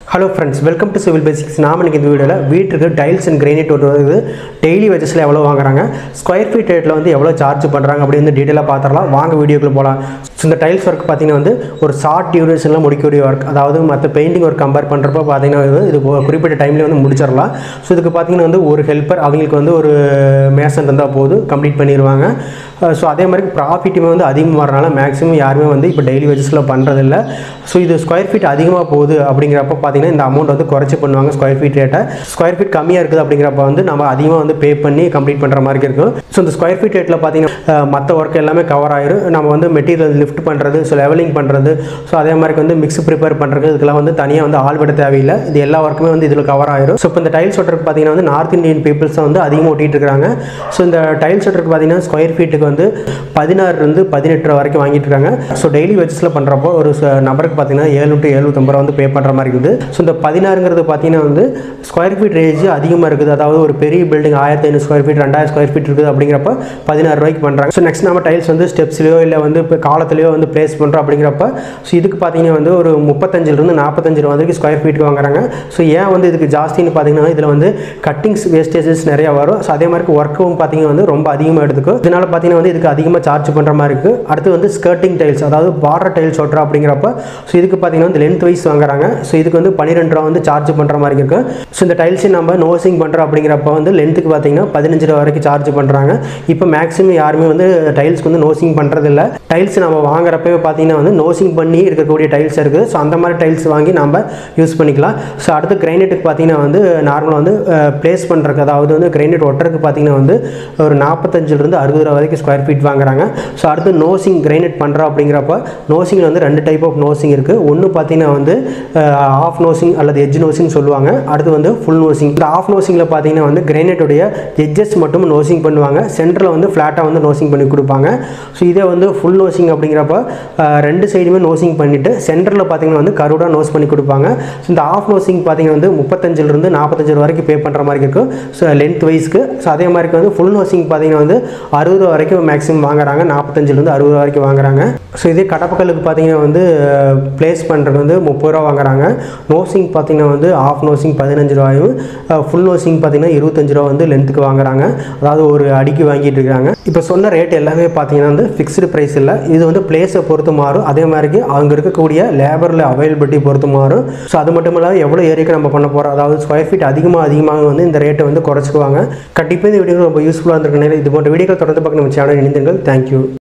hello friends welcome to civil basics நாம இன்னைக்கு இந்த வீடியோவில் வீட்டுக்கு டைல்ஸ் அண்ட் கிரைனைட் வருது டெய்லி வெஜஸில் எவ்வளோ வாங்குறாங்க ஸ்கொயர் ஃபீட் ரேட்டில் வந்து எவ்வளோ சார்ஜ் பண்ணுறாங்க அப்படின்னு டீட்டெயிலாக பார்த்துடலாம் வாங்க வீடியோக்குள்ள போகலாம் ஸோ இந்த டைல்ஸ் ஒர்க் பார்த்தீங்கன்னா வந்து ஒரு ஷார்ட் டியூரேஷனில் முடிக்கக்கூடிய ஒர்க் அதாவது மற்ற பெயிண்டிங் ஒர்க் கம்பேர் பண்ணுறப்ப பார்த்தீங்கன்னா வந்து இது ஒரு குறிப்பிட்ட டைம்லேயே வந்து முடிச்சிடலாம் ஸோ இதுக்கு பார்த்தீங்கன்னா வந்து ஒரு ஹெல்ப்பர் அவங்களுக்கு வந்து ஒரு மேசன் இருந்தால் போதும் கம்ப்ளீட் பண்ணிடுவாங்க ஸோ அதே மாதிரி ப்ராஃபிட்டுமே வந்து அதிகமாக வரனால மேக்ஸிமம் யாருமே வந்து இப்போ டெய்லி வெஜஸில் பண்ணுறதில்ல ஸோ இது ஸ்கொயர் ஃபீட் அதிகமாக போகுது அப்படிங்கிறப்ப பார்த்தீங்கன்னா இந்த அமௌண்ட் வந்து குறைச்சி பண்ணுவாங்க ஸ்கொயர் ஃபீட் ரேட்டை ஸ்கொயர் ஃபீட் கம்மியாக இருக்குது அப்படிங்கிறப்ப வந்து நம்ம அதிகமாக வந்து பே பண்ணி கம்ப்ளீட் பண்ணுற மாதிரி இருக்கும் ஸோ இந்த ஸ்கொயர் ஃபீட் ரேட்டில் பார்த்தீங்கன்னா மற்ற ஒர்க் எல்லாமே கவர் ஆயிரும் நம்ம வந்து மெட்டீரியல் லிஃப்ட் பண்ணுறது ஸோ லெவலிங் பண்ணுறது ஸோ அதே மாதிரி வந்து மிக்ஸ் ப்ரிப்பேர் பண்ணுறது இதுக்கெல்லாம் வந்து தனியாக வந்து ஆள் விட தேவையில்லை இது எல்லா ஒர்க்குமே வந்து இதில் கவர் ஆயிரும் ஸோ இப்போ இந்த டைல்ஸ் ஒட்டருக்கு பார்த்தீங்கன்னா வந்து நார்த் இந்தியன் பீப்புள்ஸ் வந்து அதிகமாக ஒட்டிட்டு இருக்காங்க ஸோ இந்த டைல்ஸ் ஒட்டருக்கு பார்த்தீங்கன்னா ஸ்கொயர் ஃபீட்டுக்கு வந்து பதினாறுலேருந்து பதினெட்டு ரூபா வரைக்கும் வாங்கிட்டு இருக்காங்க ஸோ டெய்லி வெஜஸில் பண்ணுறப்போ ஒரு ச- நபருக்கு பார்த்தீங்கன்னா ஏழு டு எழுநூத்தம்பது ரூபா வந்து பே பண்ணுற மாதிரி இருக்குது ஸோ இந்த பதினாறுங்கிறது பார்த்தீங்கன்னா வந்து ஸ்கொயர் ஃபீட் ரேஞ்சு அதிகமாக இருக்குது அதாவது ஒரு பெரிய பில்டிங் ஆயிரத்தி ஐநூறு ஸ்கொயர் ஃபீட் ரெண்டாயிரம் ஸ்கொயர் ஃபீட் இருக்குது அப்படிங்கிறப்ப பதினாறு ரூபாய்க்கு பண்ணுறாங்க ஸோ நெக்ஸ்ட் நம்ம டைல்ஸ் வந்து ஸ்டெப்ஸ்லையோ இல்லை வந்து இப்போ காலத்துலையோ வந்து ப்ளேஸ் பண்ணுறோம் அப்படிங்கிறப்ப ஸோ இதுக்கு பார்த்தீங்கன்னா வந்து ஒரு முப்பத்தஞ்சிலிருந்து நாற்பத்தஞ்சு ரூபா வரைக்கும் ஸ்கொயர் ஃபீட்டுக்கு வாங்குறாங்க ஸோ ஏன் வந்து இதுக்கு ஜாஸ்தின்னு பார்த்தீங்கன்னா இதில் வந்து கட்டிங்ஸ் வேஸ்டேஜஸ் நிறையா வரும் ஸோ அதே மாதிரி ஒர்க்கும் பார்த்தீங்கன்னா வந்து ரொம்ப அதிகமாக எடுத்துக்கும் இதனால பார்த்தீங்கன்னா வந்து இதுக்கு அதிகமாக சார்ஜ் பண்ணுற மாதிரி இருக்குது அடுத்து வந்து ஸ்கர்ட்டிங் டைல்ஸ் அதாவது பார்டர் டைல்ஸ் ஒட்டுறா அப்படிங்கிறப்ப ஸோ இதுக்கு பார்த்தீங்கன்னா வந்து லென்த் வைஸ் வாங்குறாங்க ஸோ இதுக்கு வந்து பன்னிரெண்டு ரூபா வந்து சார்ஜ் பண்ணுற மாதிரி இருக்கு ஸோ இந்த டைல்ஸை நம்ம நோசிங் பண்ணுறோம் அப்படிங்கிறப்ப வந்து லென்த்துக்கு பார்த்தீங்கன்னா பதினஞ்சு ரூபா வரைக்கும் சார்ஜ் பண்ணுறாங்க இப்போ மேக்ஸிமம் யாருமே வந்து டைல்ஸ்க்கு வந்து நோசிங் பண்ணுறதில்ல டைல்ஸ் நம்ம வாங்குறப்பவே பார்த்தீங்கன்னா வந்து நோசிங் பண்ணி இருக்கக்கூடிய டைல்ஸ் இருக்குது ஸோ அந்த மாதிரி டைல்ஸ் வாங்கி நம்ம யூஸ் பண்ணிக்கலாம் ஸோ அடுத்து கிரைனேட்டுக்கு பார்த்தீங்கன்னா வந்து நார்மலாக வந்து ப்ளேஸ் பண்ணுறதுக்கு அதாவது வந்து கிரைனேட் ஒட்டுறதுக்கு பார்த்தீங்கன்னா வந்து ஒரு நாற்பத்தஞ்சிலிருந்து அறுபது ரூபா வரைக்கும் ஸ்கொயர் ஃபீட் வாங்குறாங்க ஸோ அடுத்து நோசிங் கிரைனேட் பண்ணுறோம் அப்படிங்கிறப்ப நோசிங்கில் வந்து ரெண்டு டைப் ஆஃப் நோசிங் இருக்குது ஒன்று பார்த்தீங்கன்னா வந்து ஆஃப் நோசிங் அல்லது எட்ஜ் நோசிங் சொல்லுவாங்க அடுத்து வந்து ஃபுல் நோசிங் இந்த ஆஃப் நோசிங்கில் பார்த்தீங்கன்னா வந்து கிரைனேட்டுடைய எட்ஜஸ் மட்டும் நோசிங் பண்ணுவாங்க சென்டரில் வந்து ஃப்ளாட்டாக வந்து நோசிங் பண்ணி கொடுப்பாங்க ஸோ இதே வந்து ஃபுல் நோசிங் அப்படிங்கிறப்ப அஹ், ரெண்டு சைடுமே நோசிங் பண்ணிவிட்டு சென்டரில் பார்த்தீங்கன்னா வந்து கருடாக நோஸ் பண்ணி கொடுப்பாங்க ஸோ இந்த ஆஃப் நோசிங் பார்த்தீங்கன்னா வந்து முப்பத்தஞ்சிலிருந்து நாற்பத்தஞ்சு ரூபா வரைக்கும் பே பண்ணுற மாதிரி இருக்கும் ஸோ லென்த் வைஸ்க்கு ஸோ அதே மாதிரி வந்து ஃபுல் நோசிங் பார்த்தீங்கன்னா வந்து அறுபது ரூபா வரைக்கும் மேக்ஸிமம் வாங்குறாங்க நாற்பத்தஞ்சிலேருந்து அறுபது ரூபா வரைக்கும் வாங்குறாங்க ஸோ இதே கடப்பக்கல்லுக்கு பார்த்தீங்கன்னா வந்து ப்ளேஸ் பண்ணுறது வந்து முப்பது ரூபா வாங்குறாங்க நோசிங் பார்த்தீங்கன்னா வந்து ஆஃப் நோசிங் பதினஞ்சு ரூபாயும் ஃபுல் நோசிங் பார்த்தீங்கன்னா இருபத்தஞ்சு ரூபா வந்து லென்த்துக்கு வாங்குறாங்க அதாவது ஒரு அடிக்கு வாங்கிட்டு இருக்காங்க இப்போ சொன்ன ரேட் எல்லாமே பார்த்தீங்கன்னா வந்து ஃபிக்ஸ்டு ப்ரைஸ் இல்லை இது வந்து பிளேஸை பொறுத்து மாறும் அதே மாதிரி அங்கே இருக்கக்கூடிய லேபரில் அவைலபிலிட்டி பொறுத்து மாறும் ஸோ அது மட்டும் இல்லாமல் எவ்வளோ ஏரியாக்கு நம்ம பண்ண போகிறோம் அதாவது ஸ்கொயர் ஃபீட் அதிகமாக அதிகமாக வந்து இந்த ரேட்டை வந்து குறைச்சிக்குவாங்க கண்டிப்பாக இந்த வீடியோ ரொம்ப யூஸ்ஃபுல்லாக இருந்திருக்க நேரம் இது போன்ற வீடியோக்கள் தொடர்ந்து பார்க்க நம்ம சேனல் இணைந்தீர்கள் தேங்க்யூ